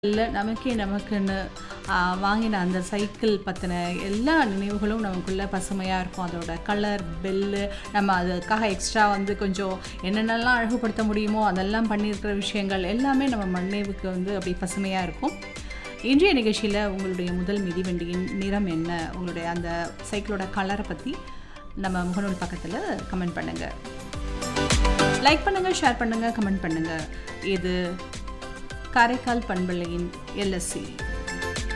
இல்ல நமக்கே நமக்குன்னு ஆ, வாங்கின அந்த சைக்கிள் பற்றின எல்லா நினைவுகளும் நமக்குள்ள பசுமையாக இருக்கும் அதோட கலர் பெல்லு நம்ம அதுக்காக எக்ஸ்ட்ரா வந்து கொஞ்சம் என்னென்னலாம் அழகுபடுத்த முடியுமோ அதெல்லாம் பண்ணியிருக்கிற விஷயங்கள் எல்லாமே நம்ம மண்ணிவுக்கு வந்து அப்படி பசுமையாக இருக்கும் இன்றைய நிகழ்ச்சியில் உங்களுடைய முதல் மிதிவண்டியின் நிறம் என்ன உங்களுடைய அந்த சைக்கிளோட கலரை பற்றி நம்ம முகநூல் பக்கத்தில் கமெண்ட் பண்ணுங்கள் லைக் பண்ணுங்கள் ஷேர் பண்ணுங்கள் கமெண்ட் பண்ணுங்கள் இது காரைக்கால் பண்பலையின் எல்எஸ்சி